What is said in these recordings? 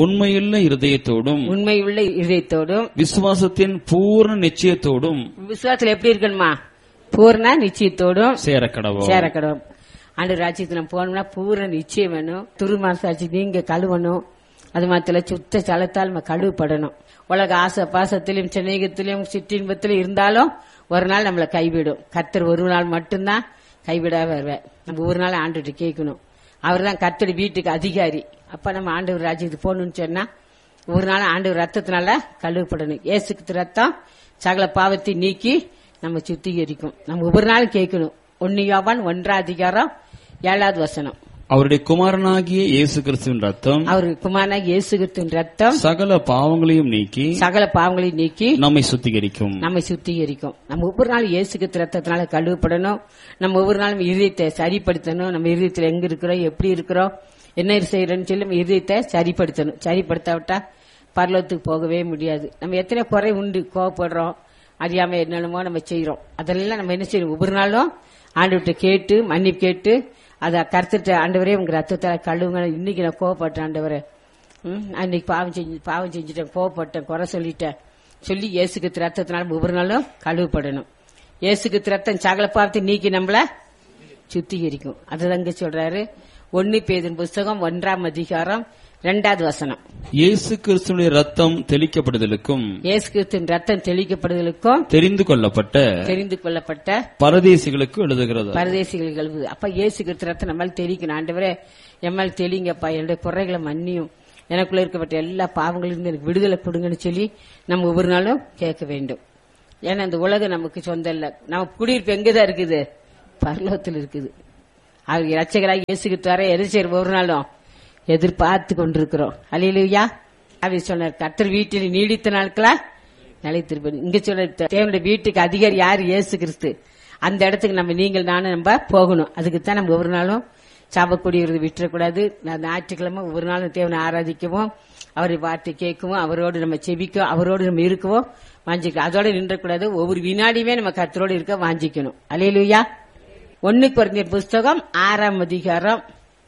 உண்மையுள்ள இருதயத்தோடும் உண்மையுள்ள இதயத்தோடும் விசுவாசத்தின் பூர்ண நிச்சயத்தோடும் விசுவாசத்துல எப்படி இருக்கணுமா பூர்ண நிச்சயத்தோடும் சேரக்கடவோம் சேரக்கடும் ஆண்டு ராஜ்யத்துல நம்ம போனோம்னா பூர்ண நிச்சயம் வேணும் துருமாசாட்சி நீங்க கழுவணும் அது மாத்திர சுத்த சலத்தால் நம்ம கழுவப்படணும் உலக ஆசை பாசத்திலும் சிநேகத்திலும் சிற்றின்பத்திலும் இருந்தாலும் ஒரு நாள் நம்மளை கைவிடும் கத்தர் ஒரு நாள் மட்டும்தான் கைவிடாம வருவேன் நம்ம ஒரு நாள் ஆண்டுகிட்ட கேட்கணும் அவர் தான் கத்தடி வீட்டுக்கு அதிகாரி அப்ப நம்ம ஆண்டவர் ராஜ்யத்துக்கு போகணும்னு சொன்னா ஒரு நாள் ஆண்டவர் ரத்தத்தினால கழுவப்படணும் இயேசுக்கு ரத்தம் சகல பாவத்தை நீக்கி நம்ம சுத்திகரிக்கும் நம்ம ஒவ்வொரு நாளும் கேட்கணும் ஒன்னு யோவான் ஒன்றா அதிகாரம் ஏழாவது வசனம் அவருடைய குமாரனாகிய இயேசு கிறிஸ்துவின் ரத்தம் அவர் குமாரனாக இயேசுகிறிஸ்துவின் ரத்தம் சகல பாவங்களையும் நீக்கி சகல பாவங்களையும் நீக்கி நம்மை சுத்திகரிக்கும் நம்மை சுத்திகரிக்கும் நம்ம ஒவ்வொரு நாளும் இயேசுகிறிஸ்து ரத்தத்தினால கழுவப்படணும் நம்ம ஒவ்வொரு நாளும் இதயத்தை சரிப்படுத்தணும் நம்ம இதயத்துல எங்க இருக்கிறோம் எப்படி இருக்கிறோம் என்ன செய்யறோம்னு சொல்லி நம்ம இதயத்தை சரிப்படுத்தணும் சரிப்படுத்தாவிட்டா பரலோகத்துக்கு போகவே முடியாது நம்ம எத்தனை குறை உண்டு கோவப்படுறோம் அறியாம என்னென்னமோ நம்ம செய்யறோம் அதெல்லாம் நம்ம என்ன செய்யணும் ஒவ்வொரு நாளும் ஆண்டுகிட்ட கேட்டு மன்னிப்பு கேட்டு அதை கருத்துட்டு ஆண்டவரே உங்க ரத்தத்தால கழுவுங்க இன்னைக்கு நான் கோவப்பட்டேன் ஆண்டவரே ம், நான் இன்னைக்கு பாவம் செஞ்சு பாவம் செஞ்சுட்டேன் கோவப்பட்டேன் குறை சொல்லிட்டேன் சொல்லி இயேசுக்கு ரத்தத்தினால ஒவ்வொரு நாளும் கழுவப்படணும் இயேசுக்கு ரத்தம் சகல பாவத்தை நீக்கி நம்மள சுத்திகரிக்கும் அதுதாங்க சொல்றாரு ஒன்னு பேதின் புஸ்தகம் ஒன்றாம் அதிகாரம் ரெண்டாவது வசனம் இயேசு கிறிஸ்துடைய ரத்தம் தெளிக்கப்படுதலுக்கும் இயேசு கிறிஸ்துவின் ரத்தம் தெளிக்கப்படுதலுக்கும் தெரிந்து கொள்ளப்பட்ட தெரிந்து கொள்ளப்பட்ட பரதேசிகளுக்கு எழுதுகிறது பரதேசிகள் கழுவு அப்ப இயேசு கிறிஸ்து ரத்தம் நம்மால் தெளிக்கணும் ஆண்டவரே எம்மால் தெளிங்கப்பா என்னுடைய குறைகளை மன்னியும் எனக்குள்ள இருக்கப்பட்ட எல்லா பாவங்களிலிருந்து எனக்கு விடுதலை கொடுங்கன்னு சொல்லி நம்ம ஒவ்வொரு நாளும் கேட்க வேண்டும் ஏன்னா இந்த உலகம் நமக்கு சொந்தம் இல்ல நம்ம குடியிருப்பு எங்கதான் இருக்குது பரலோகத்தில் இருக்குது அவங்க ரட்சகராக இயேசுக்கு வர எது செய்யற ஒவ்வொரு நாளும் எதிர்பார்த்து கொண்டிருக்கிறோம் அலையிலுயா அவை சொன்னார் கத்தர் வீட்டில் நீடித்த நாட்களா நிலைத்திருப்பேன் இங்க சொல்ற தேவனுடைய வீட்டுக்கு அதிகாரி யார் இயேசு கிறிஸ்து அந்த இடத்துக்கு நம்ம நீங்கள் நானும் நம்ம போகணும் அதுக்கு தான் நம்ம ஒவ்வொரு நாளும் சாபக்கூடியவரது விட்டுறக்கூடாது நான் ஞாயிற்றுக்கிழமை ஒவ்வொரு நாளும் தேவனை ஆராதிக்கவும் அவரை வார்த்தை கேட்கவும் அவரோடு நம்ம செபிக்கும் அவரோடு நம்ம இருக்கவும் வாஞ்சிக்கணும் அதோட நின்றக்கூடாது ஒவ்வொரு வினாடியுமே நம்ம கத்தரோடு இருக்க வாஞ்சிக்கணும் அலையிலுயா ஒன்னு குறைஞ்ச புஸ்தகம் ஆறாம் அதிகாரம்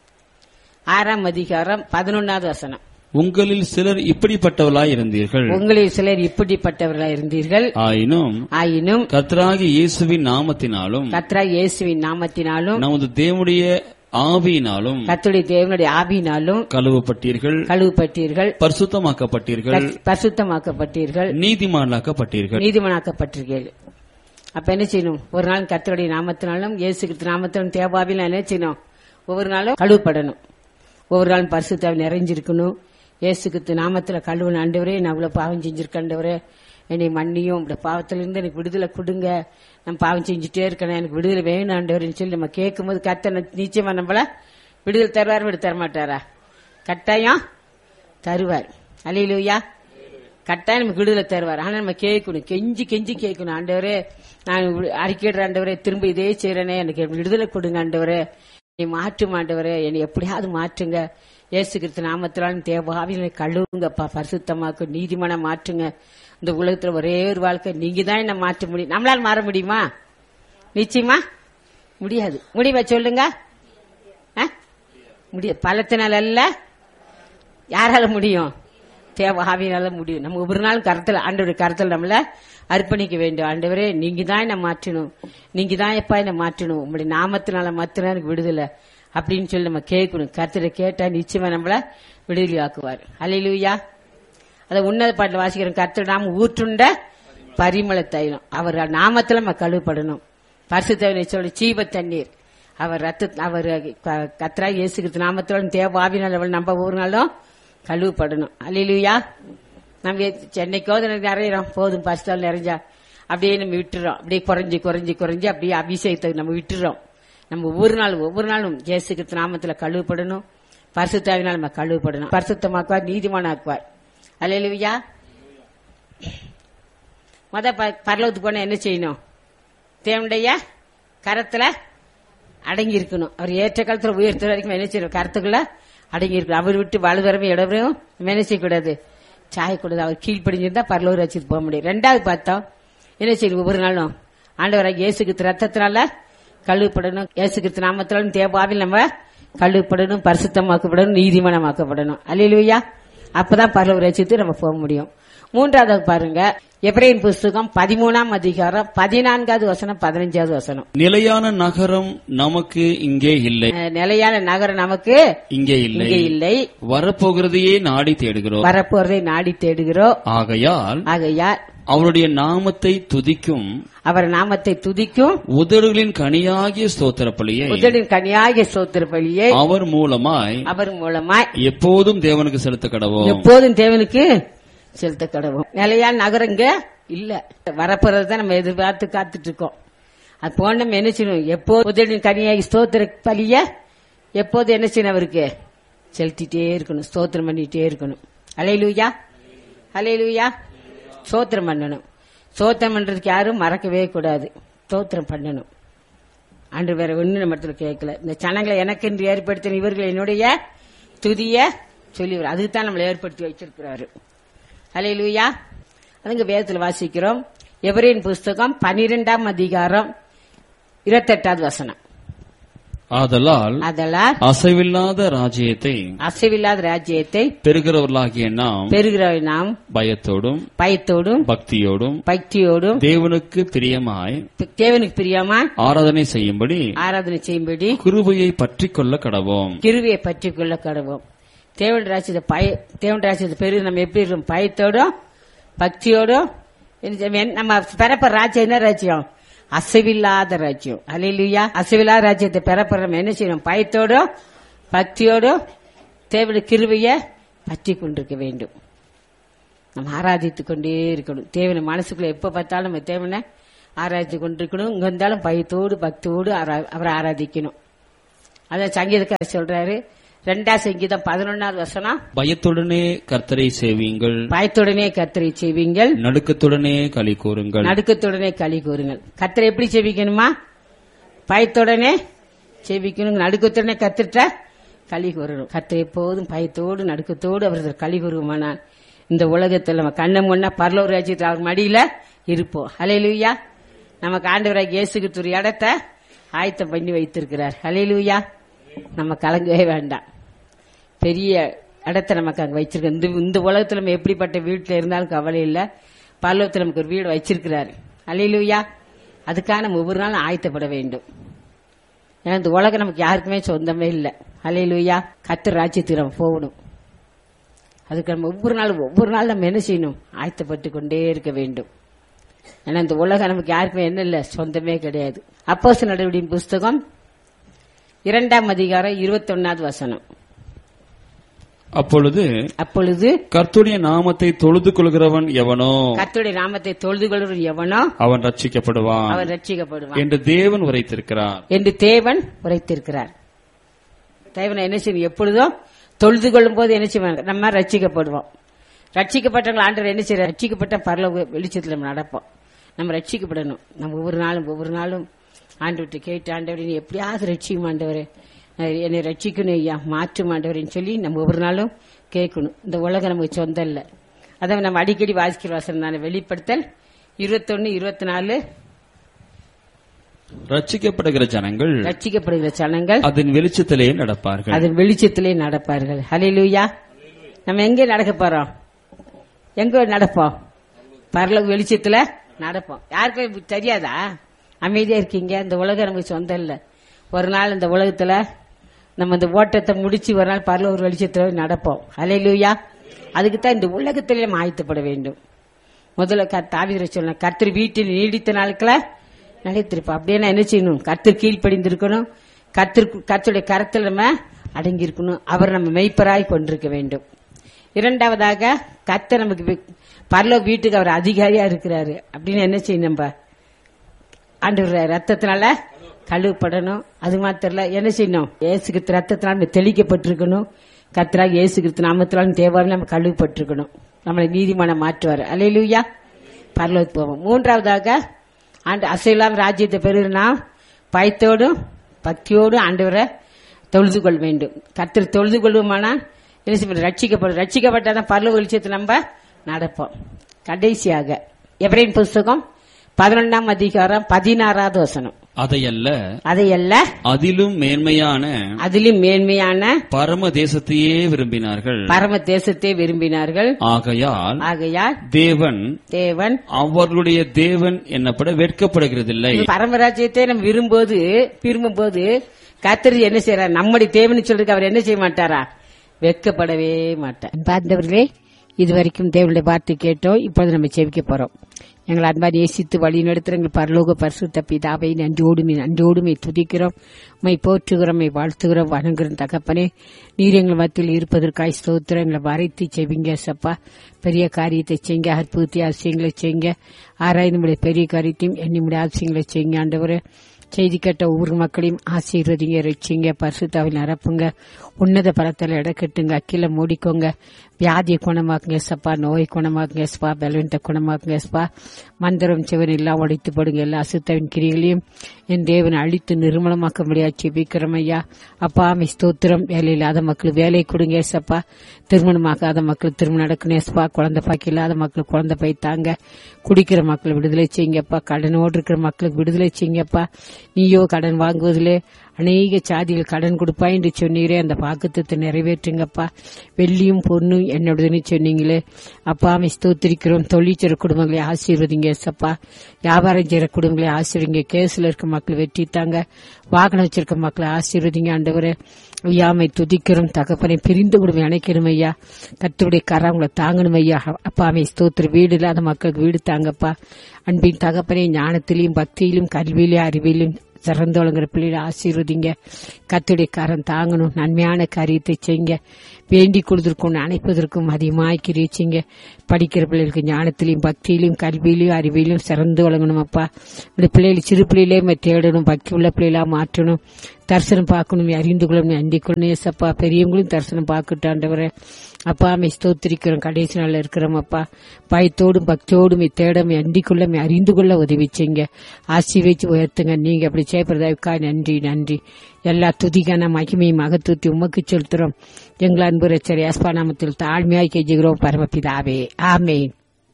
ஆறாம் அதிகாரம் பதினொன்னாவது வசனம் உங்களில் சிலர் இப்படிப்பட்டவர்களாய் இருந்தீர்கள் உங்களில் சிலர் இப்படிப்பட்டவர்களா இருந்தீர்கள் ஆயினும் ஆயினும் கர்த்தராகிய இயேசுவின் நாமத்தினாலும் கத்ரா இயேசுவின் நாமத்தினாலும் நமது தேவனுடைய ஆவியினாலும் கத்துடைய தேவனுடைய ஆவியினாலும் கழுவப்பட்டீர்கள் கழுவப்பட்டீர்கள் பரிசுத்தமாக்கப்பட்டீர்கள் பரிசுத்தமாக்கப்பட்டீர்கள் நீதிமான்களாக்கப்பட்டீர்கள் நீதிமனாக்கப்பட்டீர்கள் அப்ப என்ன செய்யணும் ஒரு நாள் கர்த்தருடைய நாமத்தினாலும் இயேசு கிறிஸ்து நாமத்தினாலும் தேவாவில என்ன செய்யணும் ஒவ்வொரு நாளும் கழுவப்படணும் ஒவ்வொரு நாளும் பரிசுத்தாவி நிறைஞ்சிருக்கணும் இயேசு கிறிஸ்து நாமத்துல கழுவுன ஆண்டவரே நான் அவ்வளவு பாவம் செஞ்சிருக்கேன்டவரே என்னை மன்னியும் இந்த பாவத்திலிருந்து எனக்கு விடுதலை கொடுங்க நான் பாவம் செஞ்சுட்டே இருக்கேன் எனக்கு விடுதலை வேணும் ஆண்டவரேன்னு சொல்லி நம்ம கேட்கும்போது கர்த்தர் நிச்சயமா நம்மள விடுதலை தருவார் விடு தர மாட்டாரா கட்டாயம் தருவார் அலையிலுயா கட்டாயம் நமக்கு விடுதலை தருவார் ஆனா நம்ம கேட்கணும் கெஞ்சி கெஞ்சி கேட்கணும் ஆண்டவரே நான் அறிக்கையிடுற ஆண்டவரே திரும்ப இதே செய்யறேனே எனக்கு விடுதலை கொடுங்க ஆண்டவரே என்னை மாற்றும் ஆண்டவரே என்னை எப்படியாவது மாற்றுங்க இயேசு கிறிஸ்து நாமத்தினாலும் தேவாவில கழுவுங்கப்பா பரிசுத்தமாக்கு நீதிமான மாற்றுங்க இந்த உலகத்துல ஒரே ஒரு வாழ்க்கை நீங்க தான் என்ன மாற்ற முடியும் நம்மளால மாற முடியுமா நிச்சயமா முடியாது முடியுமா சொல்லுங்க ஆ? முடியாது பலத்தினால அல்ல யாரால முடியும் தேவ ஆவியினால முடியும் நம்ம ஒவ்வொரு நாள் கருத்தில் ஆண்டவருடைய கருத்தில் நம்மள அர்ப்பணிக்க வேண்டும் ஆண்டவரே நீங்க தான் என்ன மாற்றணும் நீங்க தான் எப்பா என்ன மாற்றணும் உங்களுடைய நாமத்தினால மாத்திரம் எனக்கு விடுதலை அப்படின்னு சொல்லி நம்ம கேட்கணும் கருத்துல கேட்டா நிச்சயமா நம்மள விடுதலை ஆக்குவார் அலையிலுயா அதை உன்னத பாட்டில் வாசிக்கிறோம் கர்த்தர் நாம ஊற்றுண்ட பரிமள தைலம் அவர் நாமத்துல நம்ம கழுவப்படணும் பரிசுத்தவனை சொல்லி சீவ தண்ணீர் அவர் ரத்த அவர் க- கர்த்தரா இயேசுகிற நாமத்தோட தேவ ஆவினால் அவள் நம்ம ஒவ்வொரு நாளும் கழுவப்படணும் அல்லையா நம்ம சென்னைக்கோ நிறையிறோம் போதும் பரிசுத்தால் நிறைஞ்சா அப்படியே நம்ம விட்டுறோம் அப்படியே குறைஞ்சி குறைஞ்சி குறைஞ்சி அப்படியே அபிஷேகத்தை நம்ம விட்டுறோம் நம்ம ஒவ்வொரு நாளும் ஒவ்வொரு நாளும் இயேசுகிற நாமத்துல கழுவப்படணும் பரிசுத்தாவினால் நம்ம கழுவப்படணும் பரிசுத்தமாக்குவார் நீதிமானாக்குவார் அல்லையா மொத ப- பரலோகத்துக்கு போனா என்ன செய்யணும் தேவனுடைய கரத்துல அடங்கி இருக்கணும் அவர் ஏற்ற காலத்துல உயர்த்த வரைக்கும் என்ன செய்யணும் கருத்துக்குள்ள அடங்கி இருக்கணும் அவர் விட்டு வலுதரமே இடவரையும் என்ன செய்யக்கூடாது சாயக்கூடாது அவர் கீழ்ப்படிஞ்சிருந்தா பரலோக ரசித்து போக முடியும் ரெண்டாவது பார்த்தோம் என்ன செய்யணும் ஒவ்வொரு நாளும் ஆண்டவராக இயேசுக்கு ரத்தத்தினால கழுவப்படணும் இயேசுக்கு நாமத்தினாலும் தேவாவில் நம்ம கழுவப்படணும் பரிசுத்தமாக்கப்படணும் நீதிமானமாக்கப்படணும் அல்லையா அப்பதான் பரலோக ராஜ்யத்துக்கு நம்ம போக முடியும் மூன்றாவது பாருங்க எப்ரேன் புஸ்தகம் பதிமூணாம் அதிகாரம் பதினான்காவது வசனம் பதினஞ்சாவது வசனம் நிலையான நகரம் நமக்கு இங்கே இல்லை அஹ், நிலையான நகரம் நமக்கு இங்கே இல்லை இங்கே இல்லை வரப்போகிறதையே நாடி தேடுகிறோம் வரப்போறதை நாடி தேடுகிறோம் ஆகையால் ஆகையால் அவருடைய நாமத்தை துதிக்கும் அவர் நாமத்தை துதிக்கும் உதடுகளின் கனியாகிய ஸ்தோத்திர பலியை உதடின் கனியாகிய சோத்திர பலியை அவர் மூலமாய் அவர் மூலமாய் எப்போதும் தேவனுக்கு செலுத்த கடவோம் எப்போதும் தேவனுக்கு செலுத்த கடவும் நிலையான நகரம் இங்க இல்ல வரப்போறது தான் நம்ம எதிர்பார்த்து காத்துட்டு இருக்கோம் அது போன நம்ம என்ன செய்யணும் எப்போது உதடின் கனியாகி ஸ்தோத்திர பலிய எப்போது என்ன செய்யணும் அவருக்கு செலுத்திட்டே இருக்கணும் ஸ்தோத்திரம் பண்ணிட்டே இருக்கணும் அலையிலூயா அலையிலூயா ஸ்தோத்திரம் பண்ணணும் ஸ்தோத்திரம் பண்றதுக்கு யாரும் மறக்கவே கூடாது ஸ்தோத்திரம் பண்ணணும் ஆண்டு வேற ஒண்ணு நம்ம இடத்துல கேட்கல இந்த சனங்களை எனக்கு என்று ஏற்படுத்தின இவர்கள் என்னுடைய துதிய சொல்லி அதுக்கு தான் நம்மளை ஏற்படுத்தி வச்சிருக்கிறாரு ஹலே லூயா அதுங்க வேதத்துல வாசிக்கிறோம் எவரின் புஸ்தகம் பனிரெண்டாம் அதிகாரம் இருபத்தெட்டாவது வசனம் ஆதலால் அதெல்லாம் அசைவில்லாத ராஜ்யத்தை அசைவில்லாத ராஜ்யத்தை பெறுகிறவர்களாகிய நாம் பெறுகிற நாம் பயத்தோடும் பயத்தோடும் பக்தியோடும் பக்தியோடும் தேவனுக்கு பிரியமாய் தேவனுக்கு பிரியமா ஆராதனை செய்யும்படி ஆராதனை செய்யும்படி கிருபையை பற்றிக் கொள்ள கடவோம் கிருவியை பற்றி கொள்ள கடவோம் தேவன் ராஜ்யத்தை பய தேவன் ராஜ்யத்தை பெரு நம்ம எப்படி இருக்கோம் பயத்தோடும் பக்தியோடும் என்ன செய்ய- நம்ம பெறப்ப ராஜ்யம் என்ன ராஜ்யம் அசைவில்லாத ராஜ்யம் அலையிலுயா அசைவில்லாத ராஜ்யத்தை பெறப்ப நம்ம என்ன செய்யணும் பயத்தோடும் பக்தியோடும் தேவனுடைய கிருவைய பற்றி கொண்டிருக்க வேண்டும் நம்ம ஆராதித்து கொண்டே இருக்கணும் தேவனை மனசுக்குள்ள எப்ப பார்த்தாலும் நம்ம தேவனை ஆராதித்து கொண்டிருக்கணும் இங்க வந்தாலும் பயத்தோடு பக்தியோடு ஆரா- அவரை ஆராதிக்கணும் அதான் சங்கீதக்காரர் சொல்றாரு ரெண்டாம் சங்கீதம் பதினொன்னாவது வசனம் பயத்துடனே கர்த்தரை சேவியுங்கள் பயத்துடனே கத்தரை செய்வீங்கள் நடுக்கத்துடனே களி கூறுங்கள் நடுக்கத்துடனே களி கூறுங்கள் கத்தரை எப்படி செவிக்கணுமா பயத்துடனே செவிக்கணும் நடுக்கத்துடனே கத்துட்டா களி கூறணும் கத்தரை எப்போதும் பயத்தோடு நடுக்கத்தோடு அவரது களி கூறுமானான் இந்த உலகத்தில் நம்ம கண்ண முன்னா பரலோக ராஜ்யத்தில் அவர் மடியில இருப்போம் ஹalleluya நமக்கு ஆண்டவராக இயேசுக்கு ஒரு இடத்த ஆயத்தம் பண்ணி வைத்திருக்கிறார் ஹalleluya நம்ம கலங்கவே வேண்டாம் பெரிய இடத்த நமக்கு அங்க வச்சிருக்க இந்த இந்த உலகத்துல நம்ம எப்படிப்பட்ட வீட்டுல இருந்தாலும் கவலை இல்ல பல்லவத்தில் நமக்கு ஒரு வீடு வச்சிருக்கிறாரு அலையிலுயா அதுக்காக நம்ம ஒவ்வொரு நாளும் ஆயத்தப்பட வேண்டும் ஏன்னா இந்த உலகம் நமக்கு யாருக்குமே சொந்தமே இல்லை அலையிலுயா கத்து ராஜ்யத்துக்கு நம்ம போகணும் அதுக்கு நம்ம ஒவ்வொரு நாளும் ஒவ்வொரு நாள் நம்ம என்ன செய்யணும் ஆயத்தப்பட்டு கொண்டே இருக்க வேண்டும் ஏன்னா இந்த உலகம் நமக்கு யாருக்குமே என்ன இல்லை சொந்தமே கிடையாது அப்போஸ் நடவடிக்கையின் புஸ்தகம் இரண்டாம் அதிகாரம் இருபத்தொன்னாவது வசனம் அப்பொழுது அப்பொழுது கர்த்துடைய நாமத்தை தொழுது கொள்கிறவன் எவனோ கர்த்தருடைய நாமத்தை தொழுது கொள்வர் எவனோ அவன் ரட்சிக்கப்படுவான் அவன் ரட்சிக்கப்படுவான் என்று தேவன் உரைத்திருக்கிறார் என்று தேவன் உரைத்திருக்கிறார் தேவனை என்ன செய்யும் எப்பொழுதும் தொழுது கொள்ளும் போது என்ன செய்வாங்க நம்ம ரட்சிக்கப்படுவோம் ரட்சிக்கப்பட்டவங்க ஆண்டவர் என்ன செய்யற ரட்சிக்கப்பட்ட பரலோக வெளிச்சத்தில் நம்ம நடப்போம் நம்ம ரட்சிக்கப்படணும் நம்ம ஒவ்வொரு நாளும் ஒவ்வொரு நாளும் ஆண்டவர்கிட்ட கேட்டு ஆண்டவரை நீ எப்படியாவது ரட்சிக்கும் ஆண்டவரே அஹ் என்னை ரட்சிக்கணும் ஐயா மாற்றும் ஆண்டவரேன்னு சொல்லி நம்ம ஒவ்வொரு நாளும் கேட்கணும் இந்த உலகம் நமக்கு சொந்தம் இல்லை அதை நம்ம அடிக்கடி வாசிக்கிற வசனம் தானே வெளிப்படுத்தல் இருபத்தொன்னு இருபத்தி நாலு ரட்சிக்கப்படுகிற ஜனங்கள் ரட்சிக்கப்படுகிற சனங்கள் அதன் வெளிச்சத்திலே நடப்பார்கள் அதன் வெளிச்சத்திலே நடப்பார்கள் ஹalleluya நம்ம எங்க நடக்க போறோம் எங்க நடப்போம் பரலோக வெளிச்சத்துல நடப்போம் யாருக்கும் இப்ப தெரியாதா அமைதியா இருக்கீங்க இந்த உலகம் நமக்கு சொந்தம் இல்ல ஒரு நாள் இந்த உலகத்துல நம்ம இந்த ஓட்டத்தை முடிச்சு ஒரு நாள் பரலோக வெளிச்சத்துல நடப்போம் ஹalleluya அதுக்கு தான் இந்த உலகத்திலே நம்ம ஆயத்தப்பட வேண்டும் முதல்ல க- தாவீதுரை சொன்ன கர்த்தர் வீட்டில் நீடித்த நாட்கள நிலைத்திருப்போம் அப்படியே என்ன செய்யணும் கர்த்தர் கீழ்ப்படிந்திருக்கணும் கர்த்தர் கர்த்தருடைய கரத்தில் நம்ம அடங்கி இருக்கணும் அவர் நம்ம மெய்ப்பராய் கொண்டிருக்க வேண்டும் இரண்டாவதாக கர்த்தர் நமக்கு வி- பரலோக வீட்டுக்கு அவர் அதிகாரியா இருக்கிறாரு அப்படின்னு என்ன செய்யணும் நம்ம ஆண்டவர் ரத்தத்தினால கழுவப்படணும் அது மாத்திரம் இல்ல என்ன செய்யணும் இயேசுகிறிஸ்து ரத்தத்தினால நம்ம தெளிக்கப்பட்டிருக்கணும் கர்த்தராக இயேசுகிறிஸ்து நாமத்தினாலும் தேவாவில் நம்ம கழுவப்பட்டிருக்கணும் நம்மளை நீதிமானம் மாற்றுவார் அலையிலுயா பரலோக போவோம் மூன்றாவதாக ஆண்டு அசைலாம் ராஜ்யத்தை பெறுனா பயத்தோடும் பக்தியோடும் ஆண்டவரை தொழுது கொள்ள வேண்டும் கர்த்தர் தொழுது கொள்வோமானால் என்ன செய்வோம் ரட்சிக்கப்படும் ரட்சிக்கப்பட்டாதான் பரலோக வெளிச்சத்தை நம்ம நடப்போம் கடைசியாக எவரின் புஸ்தகம் பதினொன்றாம் அதிகாரம் பதினாறாவது வசனம் அதையல்ல அதையல்ல அதிலும் மேன்மையான அதிலும் மேன்மையான பரம தேசத்தையே விரும்பினார்கள் பரம தேசத்தை விரும்பினார்கள் ஆகையால் ஆகையால் தேவன் தேவன் அவர்களுடைய தேவன் என்னப்பட வெட்கப்படுகிறதில்லை பரமராஜ்யத்தை நம்ம விரும்போது விரும்பும்போது கத்தர் என்ன செய்யறார் நம்முடைய தேவன் சொல்றதுக்கு அவர் என்ன செய்ய மாட்டாரா வெட்கப்படவே மாட்டார் பார்த்தவர்களே இதுவரைக்கும் தேவனுடைய வார்த்தை கேட்டோம் இப்பொழுது நம்ம செவிக்க போறோம் எங்களை அன்பார் நேசித்து வழி நடத்துகிற எங்கள் பரலோக பரிசுத்த பிதாவை நன்றோடுமை நன்றோடுமை துதிக்கிறோம் மை போற்றுகிறோம் மை வாழ்த்துகிறோம் வணங்குகிறோம் தகப்பனே நீர் எங்கள் மத்தியில் இருப்பதற்காய் ஸ்தோத்திரம் எங்களை வரைத்து செவிங்க சப்பா பெரிய காரியத்தை செய்யுங்க அற்புதத்தை அதிசயங்களை செய்யுங்க ஆராய்ந்து நம்முடைய பெரிய காரியத்தையும் எண்ணிமுடைய அதிசயங்களை செய்யுங்க ஆண்டவரே செய்தி கேட்ட ஒவ்வொரு மக்களையும் ஆசீர்வதிங்க ரட்சிங்க பரிசுத்தாவில் நிரப்புங்க உன்னத பலத்தில் இடக்கட்டுங்க அக்கில மூடிக்கோங்க வியாதியை குணமாக்குங்க சப்பா நோயை குணமாக்குங்க ஸ்பா பலவீனத்தை குணமாக்குங்க ஸ்பா மந்திரம் சிவன் எல்லாம் உடைத்து போடுங்க எல்லா அசுத்தவின் கிரிகளையும் என் தேவன் அழித்து நிர்மலமாக்க முடியாது செபிக்கிறோம் ஐயா அப்பா அமை ஸ்தோத்திரம் வேலை இல்லாத மக்கள் வேலை கொடுங்க சப்பா திருமணமாகாத மக்கள் திருமணம் நடக்கணும் ஸ்பா குழந்தை பாக்கி இல்லாத மக்கள் குழந்தை போய் தாங்க குடிக்கிற மக்கள் விடுதலை செய்யுங்கப்பா கடனோடு இருக்கிற மக்களுக்கு விடுதலை செய்யுங்கப்பா நீயோ கடன் வாங்குவதிலே அநேக சாதிகள் கடன் கொடுப்பாய் என்று சொன்னீரே அந்த வாக்குத்தத்தை நிறைவேற்றுங்கப்பா வெள்ளியும் பொண்ணும் என்னோடதுன்னு சொன்னீங்களே அப்பா அமை ஸ்தோத்திரிக்கிறோம் தொழில் செய்கிற குடும்பங்களை ஆசீர்வதிங்க சப்பா வியாபாரம் செய்கிற குடும்பங்களை ஆசீர்வதிங்க கேஸ்ல இருக்க மக்கள் வெற்றி தாங்க வாகனம் வச்சிருக்க மக்களை ஆசீர்வதிங்க ஆண்டவரே ஐயாமை துதிக்கிறோம் தகப்பனை பிரிந்து குடும்பம் அணைக்கணும் ஐயா கத்துடைய கரங்களை தாங்கணும் ஐயா அப்பாமை ஸ்தோத்திர வீடு இல்லாத மக்களுக்கு வீடு தாங்கப்பா அன்பின் தகப்பனை ஞானத்திலையும் பக்தியிலும் கல்வியிலும் அறிவிலும் சிறந்து வழங்குற பிள்ளைகளை ஆசீர்வதிங்க கத்துடைய கரம் தாங்கணும் நன்மையான காரியத்தை செய்யுங்க வேண்டி கொடுத்திருக்கும் அணைப்பதற்கும் அதிகமாக கிரிச்சிங்க படிக்கிற பிள்ளைகளுக்கு ஞானத்திலையும் பக்தியிலும் கல்வியிலையும் அறிவிலும் சிறந்து வழங்கணும் அப்பா இந்த பிள்ளைகள் சிறு பிள்ளையிலே நம்ம தேடணும் பக்தி உள்ள பிள்ளைகளா மாற்றணும் தரிசனம் பார்க்கணும் அறிந்து கொள்ளணும் அண்டி கொள்ளணும் ஏசப்பா பெரியவங்களும் தரிசனம் பார்க்கட்டாண்டவரை அப்பா மை ஸ்தோத்திரிக்கிறோம் கடைசி நாள்ல இருக்கிறோம் அப்பா பயத்தோடும் பக்தியோடும் தேடம் அண்டிக்குள்ள அறிந்து கொள்ள உதவி செய்யுங்க ஆசீர்வச்சு உயர்த்துங்க நீங்க அப்படி செய்யப்படுறதுக்கா நன்றி நன்றி எல்லா துதிக்கான மகிமையும் மகத்துவத்தை உமக்கு செலுத்துறோம் எங்கள் அன்பு ரச்சர் ஏஸ்பா நாமத்தில் தாழ்மையாய் கெஞ்சுகிறோம் பரமபிதாவே ஆமேன்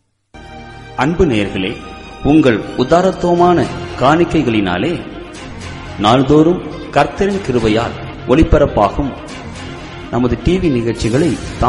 அன்பு நேயர்களே உங்கள் உதாரத்துவமான காணிக்கைகளினாலே நாள்தோறும் கர்த்தரின் கிருபையால் ஒளிபரப்பாகும் நமது டிவி நிகழ்ச்சிகளை